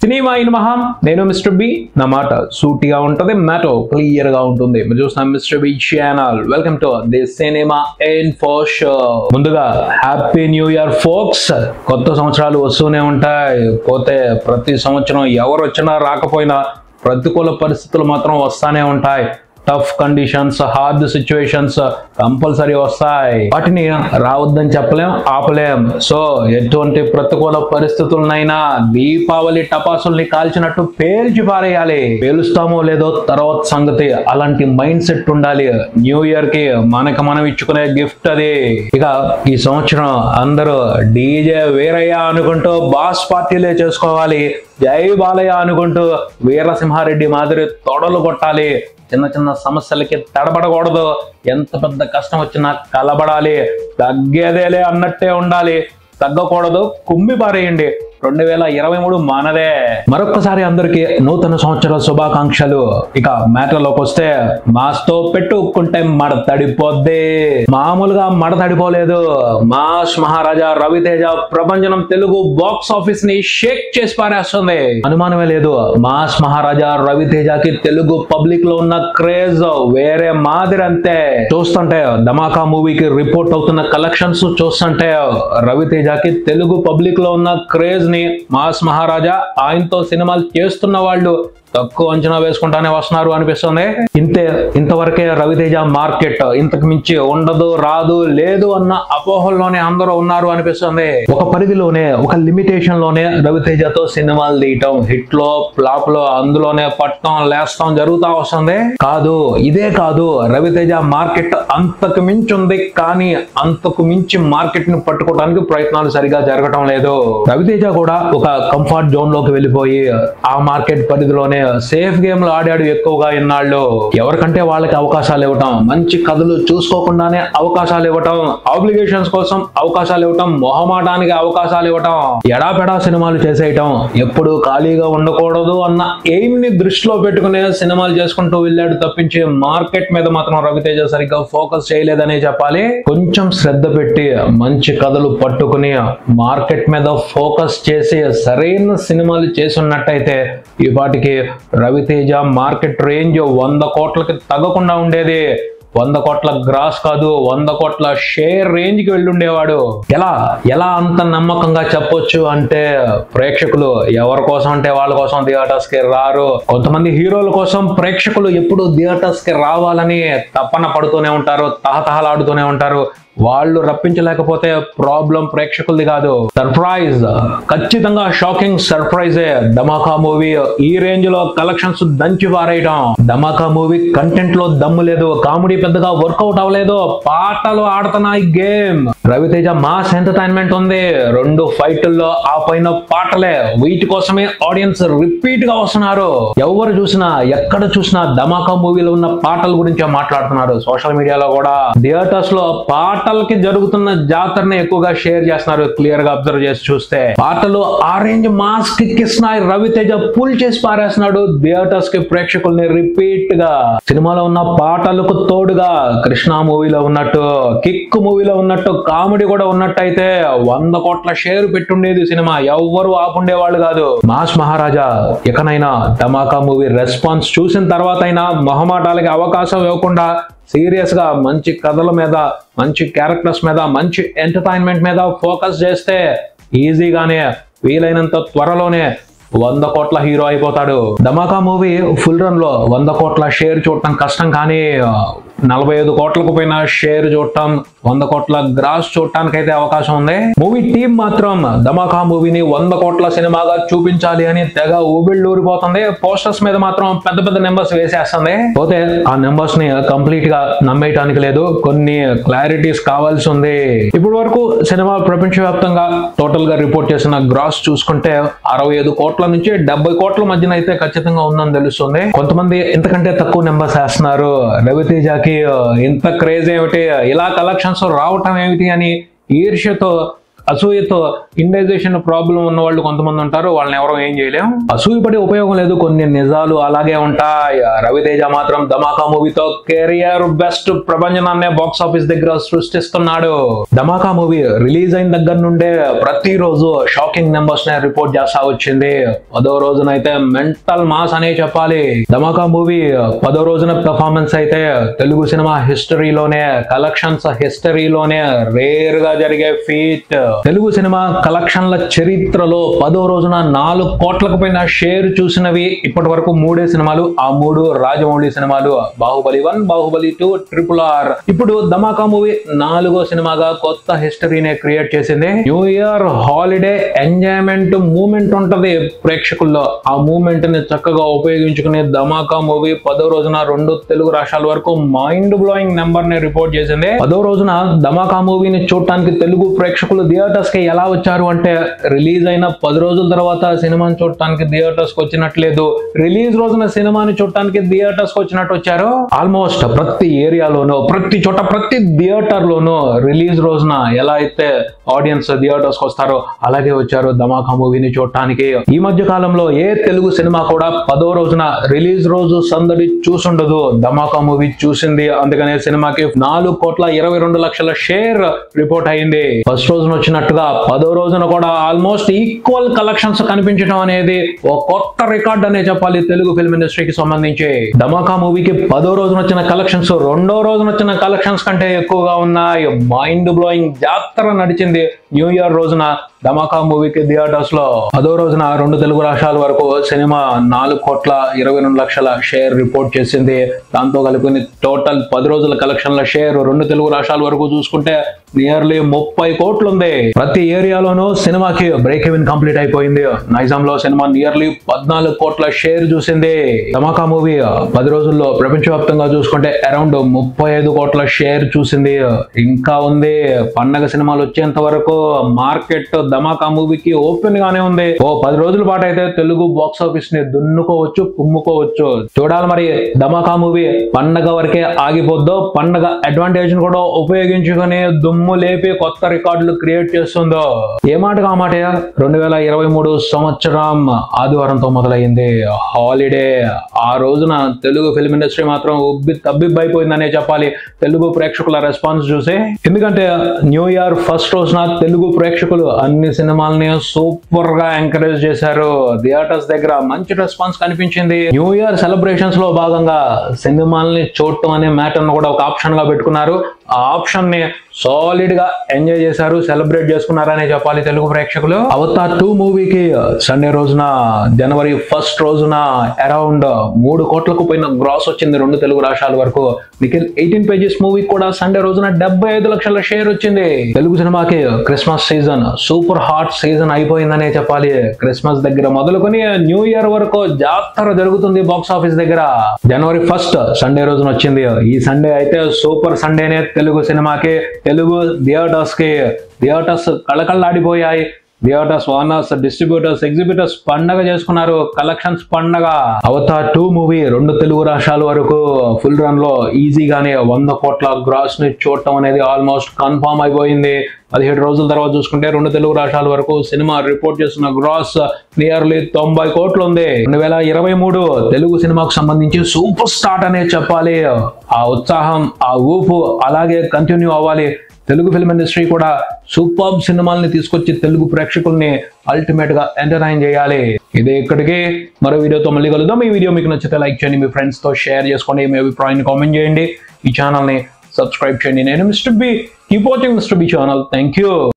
cinema in మహాం నేను mister B నా మాట సూటిగా ఉంటది మ్యాటో క్లియర్ గా ఉంటుంది మీరు చూస్తున్నాం mister B channel welcome to the cinema info show ముందుగా హ్యాపీ న్యూ ఇయర్ ఫోక్స్ కొత్త సంవత్సరాలు వస్తూనే ఉంటాయి పోతే ప్రతి సంవత్సరం ఎవరు వచ్చినా రాకపోయినా ప్రతికూల పరిస్థితులు మాత్రం వస్తానే ఉంటాయి tough conditions hard situations compulsory వస్తాయి వాటిని రావద్దని చెప్పలేం ఆపలేం సో ఎటువంటి ప్రతికూల పరిస్థితులనైనా దీపావళి టపాసుల్ని కాల్చినట్టు పేల్చి పారేయాలి పేలుస్తామో లేదో తర్వాత సంగతి అలాంటి మైండ్ సెట్ ఉండాలి న్యూ ఇయర్ కి మనకి మనం ఇచ్చుకునే గిఫ్ట్ అది ఇక ఈ సంవత్సరం అందరూ డీజే వీరయ్య అనుకుంటూ బాస్ పార్టీలే చేసుకోవాలి జై బాలయ్య అనుకుంటూ వీరసింహారెడ్డి మాదిరి తొడలు కొట్టాలి చిన్న చిన్న సమస్యలకి తడబడకూడదు ఎంత పెద్ద కష్టం వచ్చినా కలబడాలి తగ్గేదేలే అన్నట్టే ఉండాలి తగ్గకూడదు కుమ్మి పారేయండి రెండు వేల ఇరవై మూడు మనదే మరొక్కసారి అందరికి నూతన సంవత్సర శుభాకాంక్షలు ఇక మ్యాటర్లోకి వస్తే మాస్తో పెట్టుకుంటే మడ తడిపోద్ది మామూలుగా మడ తడిపోలేదు మాస్ మహారాజా రవితేజ ప్రపంచం తెలుగు బాక్స్ ఆఫీస్ ని షేక్ చేసి పారేస్తుంది అనుమానమే లేదు మాస్ మహారాజా రవితేజకి తెలుగు పబ్లిక్ లో ఉన్న క్రేజ్ వేరే మాదిరి అంతే చూస్తుంటే ధమాకా మూవీకి రిపోర్ట్ అవుతున్న కలెక్షన్స్ చూస్తుంటే రవితేజకి తెలుగు పబ్లిక్ లో ఉన్న క్రేజ్ ని మాస్ మహారాజా ఆయనతో సినిమాలు చేస్తున్న వాళ్ళు తక్కువ అంచనా వేసుకుంటానే వస్తున్నారు అనిపిస్తుంది ఇంతే ఇంతవరకే రవితేజ మార్కెట్ ఇంతకు మించి ఉండదు రాదు లేదు అన్న అపోహల్లోనే అందరూ ఉన్నారు అనిపిస్తుంది ఒక పరిధిలోనే ఒక లిమిటేషన్ లోనే రవితేజతో సినిమాలు తీయటం హిట్ లో ఫ్లాప్ లో అందులోనే పట్టం లేస్తాం జరుగుతా వస్తుంది కాదు ఇదే కాదు రవితేజ మార్కెట్ అంతకు మించి ఉంది కానీ అంతకు మించి మార్కెట్ ని పట్టుకోవడానికి ప్రయత్నాలు సరిగా జరగటం లేదు రవితేజ కూడా ఒక కంఫర్ట్ జోన్ లోకి వెళ్ళిపోయి ఆ మార్కెట్ పరిధిలోనే సేఫ్ గేమ్ లో ఆడాడు ఎక్కువగా ఇన్నాళ్ళు ఎవరికంటే వాళ్ళకి అవకాశాలు ఇవ్వటం మంచి కథలు చూసుకోకుండానే అవకాశాలు ఇవ్వటం ఆబ్లిగేషన్స్ కోసం అవకాశాలు ఇవ్వటం మొహమాటానికి అవకాశాలు ఇవ్వటం ఎడాపెడా సినిమాలు చేసేయటం ఎప్పుడు ఖాళీగా ఉండకూడదు అన్న ఎయిమ్ ని దృష్టిలో పెట్టుకునే సినిమాలు చేసుకుంటూ వెళ్ళాడు తప్పించి మార్కెట్ మీద మాత్రం రవితేజ సరిగ్గా ఫోకస్ చేయలేదనే చెప్పాలి కొంచెం శ్రద్ధ పెట్టి మంచి కథలు పట్టుకుని మార్కెట్ మీద ఫోకస్ చేసి సరైన సినిమాలు చేసి ఉన్నట్టయితే ఈ పాటికి రవితేజ మార్కెట్ రేంజ్ వంద కోట్లకి తగ్గకుండా ఉండేది వంద కోట్ల గ్రాస్ కాదు వంద కోట్ల షేర్ రేంజ్ కి వెళ్ళుండేవాడు ఎలా ఎలా అంత నమ్మకంగా చెప్పొచ్చు అంటే ప్రేక్షకులు ఎవరి కోసం అంటే వాళ్ళ కోసం థియేటర్స్ కి రారు కొంతమంది హీరోల కోసం ప్రేక్షకులు ఎప్పుడు థియేటర్స్ కి రావాలని తప్పన పడుతూనే ఉంటారు తహతహలాడుతూనే ఉంటారు వాళ్ళు రప్పించలేకపోతే ప్రాబ్లం ప్రేక్షకులది కాదు సర్ప్రైజ్ ఖచ్చితంగా షాకింగ్ సర్ప్రైజే ధమాకా మూవీ ఈ రేంజ్ లో కలెక్షన్స్ దంచి పారేయటం ధమాకా మూవీ కంటెంట్ లో దమ్ము లేదు కామెడీ పెద్దగా వర్కౌట్ అవ్వలేదు పాటలు ఆడుతున్నాయి గేమ్ రవితేజ మాస్ ఎంటర్టైన్మెంట్ ఉంది రెండు ఫైట్ల్లో ఆ పైన పాటలే వీటి కోసమే ఆడియన్స్ రిపీట్ గా వస్తున్నారు ఎవరు చూసినా ఎక్కడ చూసినా ధమాకా మూవీలో ఉన్న పాటల గురించే మాట్లాడుతున్నారు సోషల్ మీడియాలో కూడా థియేటర్స్ లో పాటలకి జరుగుతున్న జాతరని ఎక్కువగా షేర్ చేస్తున్నారు క్లియర్ గా అబ్జర్వ్ చేసి చూస్తే పాటలు ఆరెంజ్ మాస్ కిక్కిస్తున్నాయి రవితేజ పుల్ చేసి పారేస్తున్నాడు థియేటర్స్ కి ప్రేక్షకుల్ని రిపీట్ గా సినిమాలో ఉన్న పాటలకు తోడుగా కృష్ణ మూవీలో ఉన్నట్టు కిక్ మూవీలో ఉన్నట్టు కామెడీ కూడా ఉన్నట్టయితే వంద కోట్ల షేర్ పెట్టుండేది సినిమా ఎవ్వరు ఆపుండేవాళ్ళు కాదు మాస్ మహారాజా ఇకనైనా ధమాకా మూవీ రెస్పాన్స్ చూసిన తర్వాత అయినా మొహమాటాలకి అవకాశం ఇవ్వకుండా సీరియస్ గా మంచి కథల మీద మంచి క్యారెక్టర్స్ మీద మంచి ఎంటర్టైన్మెంట్ మీద ఫోకస్ చేస్తే ఈజీగానే వీలైనంత త్వరలోనే వంద కోట్ల హీరో అయిపోతాడు ధమాకా మూవీ ఫుల్ రన్ లో వంద కోట్ల షేర్ చూడటం కష్టం కానీ నలభై ఐదు కోట్లకు పైన షేర్ చూడటం వంద కోట్ల గ్రాస్ చూడటానికి అయితే అవకాశం ఉంది మూవీ టీం మాత్రం ధమాకా మూవీని వంద కోట్ల సినిమాగా చూపించాలి అని తెగ ఊబిళ్ళూరిపోతుంది పోస్టర్స్ మీద మాత్రం పెద్ద పెద్ద నెంబర్స్ వేసేస్తుంది పోతే ఆ నెంబర్స్ ని కంప్లీట్ గా నమ్మేయటానికి లేదు కొన్ని క్లారిటీస్ కావాల్సి ఉంది ఇప్పటి వరకు సినిమా ప్రపంచవ్యాప్తంగా టోటల్ గా రిపోర్ట్ చేసిన గ్రాస్ చూసుకుంటే అరవై ఐదు కోట్ల నుంచి డెబ్బై కోట్ల మధ్యన అయితే ఖచ్చితంగా ఉందని తెలుస్తుంది కొంతమంది ఇంతకంటే తక్కువ నెంబర్స్ వేస్తున్నారు రవితేజకి ఇంత క్రేజ్ ఏమిటి ఇలా కలెక్షన్స్ రావటం ఏమిటి అని ఈర్ష్యతో అసూయతో ఇండైజేషన్ ప్రాబ్లం ఉన్న వాళ్ళు కొంతమంది ఉంటారు వాళ్ళని ఎవరో ఏం చేయలేం అసూయ పడే ఉపయోగం లేదు కొన్ని నిజాలు అలాగే ఉంటాయి రవితేజ మాత్రం ధమాకా మూవీతో కెరియర్ బెస్ట్ ప్రపంచనాన్నే బాక్స్ ఆఫీస్ దగ్గర సృష్టిస్తున్నాడు ధమాకా మూవీ రిలీజ్ అయిన దగ్గర నుండే ప్రతిరోజు షాకింగ్ నెంబర్స్ నే రిపోర్ట్ చేస్తా వచ్చింది పదో రోజునైతే మెంటల్ మాస్ అనే చెప్పాలి ధమాకా మూవీ పదో రోజున పెర్ఫార్మెన్స్ అయితే తెలుగు సినిమా హిస్టరీలోనే కలెక్షన్స్ హిస్టరీలోనే రేర్ గా జరిగే ఫీట్ తెలుగు సినిమా కలెక్షన్ల చరిత్రలో పదో రోజున నాలుగు కోట్లకు పైన షేర్ చూసినవి ఇప్పటి వరకు మూడే సినిమాలు ఆ మూడు రాజమౌళి సినిమాలు Baahubali one Baahubali two triple R ఇప్పుడు ధమాకా మూవీ నాలుగో సినిమాగా కొత్త హిస్టరీనే క్రియేట్ చేసింది new year holiday enjoyment moment ఉంటది ప్రేక్షకుల్లో ఆ మూమెంట్ ని చక్కగా ఉపయోగించుకునే ధమాకా మూవీ పదో రోజున రెండు తెలుగు రాష్ట్రాల వరకు మైండ్ బ్లోయింగ్ నెంబర్ ని రిపోర్ట్ చేసింది పదో రోజున ధమాకా మూవీని చూడటానికి తెలుగు ప్రేక్షకులు థియేటర్స్ కి ఎలా వచ్చారు అంటే రిలీజ్ అయిన పది రోజుల తర్వాత సినిమాని చూడటానికి థియేటర్స్ కి వచ్చినట్లేదు రిలీజ్ రోజున సినిమాని చూడటానికి థియేటర్స్ కి వచ్చినట్టు వచ్చారు ఆల్మోస్ట్ ప్రతి ఏరియాలోనూ ప్రతి చోట ప్రతి థియేటర్ లోనూ రిలీజ్ రోజున ఎలా అయితే ఆడియన్స్ థియేటర్స్ కి వస్తారో అలాగే వచ్చారు ధమాకా మూవీని చూడటానికి ఈ మధ్య కాలంలో ఏ తెలుగు సినిమా కూడా పదో రోజున రిలీజ్ రోజు సందడి చూసుండదు ధమాకా మూవీ చూసింది అందుకనే సినిమాకి నాలుగు కోట్ల ఇరవై రెండు లక్షల షేర్ రిపోర్ట్ అయింది ఫస్ట్ రోజున వచ్చినట్టుగా పదో రోజున కూడా ఆల్మోస్ట్ ఈక్వల్ కలెక్షన్స్ కనిపించడం అనేది ఓ కొత్త రికార్డ్ అనే చెప్పాలి తెలుగు ఫిల్మ్ ఇండస్ట్రీకి సంబంధించి ధమాకా మూవీకి పదో రోజున వచ్చిన కలెక్షన్స్ రెండో రోజున వచ్చిన కలెక్షన్స్ కంటే ఎక్కువగా ఉన్నాయి మైండ్ బ్లోయింగ్ జాతర నడిచింది న్యూ ఇయర్ రోజున ధమాకా మూవీకి థియేటర్స్ లో పదో రోజున రెండు తెలుగు రాష్ట్రాల వరకు సినిమా నాలుగు కోట్ల ఇరవై రెండు లక్షల షేర్ రిపోర్ట్ చేసింది దాంతో కలిపి టోటల్ పది రోజుల కలెక్షన్ల షేర్ రెండు తెలుగు రాష్ట్రాల వరకు చూసుకుంటే నియర్లీ ముప్పై కోట్లు ఉంది ప్రతి ఏరియాలోనూ సినిమాకి బ్రేక్ ఈవెన్ కంప్లీట్ అయిపోయింది నైజాం లో సినిమా నియర్లీ పద్నాలుగు కోట్ల షేర్ చూసింది ధమాకా మూవీ పది రోజుల్లో ప్రపంచవ్యాప్తంగా చూసుకుంటే అరౌండ్ ముప్పై ఐదు కోట్ల షేర్ చూసింది ఇంకా ఉంది పండగ సినిమాలు వచ్చేంత వరకు మార్కెట్ ధమాకా మూవీకి ఓపెన్ గానే ఉంది ఓ పది రోజుల పాటు అయితే తెలుగు బాక్స్ ఆఫీస్ ని దున్నుకోవచ్చు కుమ్ముకోవచ్చు చూడాలి మరి ధమాకా మూవీ పండగ వరకే ఆగిపోద్దో పండగ అడ్వాంటేజ్ కూడా ఉపయోగించుకొని దుమ్ము లేపి కొత్త రికార్డులు క్రియేట్ చేస్తుందో ఏ మాట ఆ మాట రెండు వేల ఇరవై మూడు సంవత్సరం ఆదివారంతో మొదలైంది హాలిడే ఆ రోజున తెలుగు ఫిల్మ్ ఇండస్ట్రీ మాత్రం ఉబ్బి తబ్బిబ్బైపోయిందనే చెప్పాలి తెలుగు ప్రేక్షకుల రెస్పాన్స్ చూసి ఎందుకంటే న్యూ ఇయర్ ఫస్ట్ రోజున తెలుగు ప్రేక్షకులు అన్ని సినిమాల్ని సూపర్ గా ఎంకరేజ్ చేశారు థియేటర్స్ దగ్గర మంచి రెస్పాన్స్ కనిపించింది న్యూ ఇయర్ సెలబ్రేషన్స్ లో భాగంగా సినిమాల్ని చూడటం అనే మ్యాటర్ కూడా ఒక ఆప్షన్ గా పెట్టుకున్నారు ఆ ఆప్షన్ ని సాలిడ్ గా ఎంజాయ్ చేశారు సెలబ్రేట్ చేసుకున్నారనే చెప్పాలి తెలుగు ప్రేక్షకులు అవతార్ టూ మూవీకి సండే రోజున జనవరి ఫస్ట్ రోజున అరౌండ్ మూడు కోట్లకు పోయిన గ్రాస్ వచ్చింది రెండు తెలుగు రాష్ట్రాల వరకు నిఖిల్ ఎయిటీన్ పేజెస్ మూవీ కూడా సండే రోజున డెబ్బై ఐదు లక్షల షేర్ వచ్చింది తెలుగు సినిమాకి Christmas season super hot season అయిపోయిందనే చెప్పాలి క్రిస్మస్ దగ్గర మొదలుకొని న్యూ ఇయర్ వరకు జాతర జరుగుతుంది బాక్స్ ఆఫీస్ దగ్గర జనవరి ఫస్ట్ సండే రోజున వచ్చింది ఈ సండే అయితే సూపర్ సండేనే తెలుగు సినిమాకి తెలుగు థియేటర్స్ కి థియేటర్స్ కళకళలాడిపోయాయి థియేటర్స్ ఓనర్స్ డిస్ట్రిబ్యూటర్స్ ఎగ్జిబిటర్స్ పండగ చేసుకున్నారు కలెక్షన్స్ పండగ అవతార్ టూ మూవీ రెండు తెలుగు రాష్ట్రాల వరకు ఫుల్ రన్ లో ఈజీగానే వంద కోట్ల గ్రాస్ ని చూడటం అనేది ఆల్మోస్ట్ కన్ఫామ్ అయిపోయింది పదిహేడు రోజుల తర్వాత చూసుకుంటే రెండు తెలుగు రాష్ట్రాల వరకు సినిమా రిపోర్ట్ చేస్తున్న గ్రాస్ నియర్లీ తొంభై కోట్లు ఉంది రెండు వేల ఇరవై మూడు తెలుగు సినిమాకు సంబంధించి సూపర్ స్టార్ట్ అనే చెప్పాలి ఆ ఉత్సాహం ఆ ఊపు అలాగే కంటిన్యూ అవ్వాలి తెలుగు ఫిల్మ్ ఇండస్ట్రీ కూడా సూపర్ సినిమాల్ని తీసుకొచ్చి తెలుగు ప్రేక్షకుల్ని అల్టిమేట్ గా ఎంటర్టైన్ చేయాలి ఇదే ఇక్కడికి మరో వీడియోతో మళ్ళీ కలుద్దాం ఈ వీడియో మీకు నచ్చితే లైక్ చేయండి మీ ఫ్రెండ్స్ తో షేర్ చేసుకోండి మీ అభిప్రాయాన్ని కామెంట్ చేయండి ఈ ఛానల్ ని సబ్స్క్రైబ్ చేయండి నేను mister B keep watching mister B channel thank you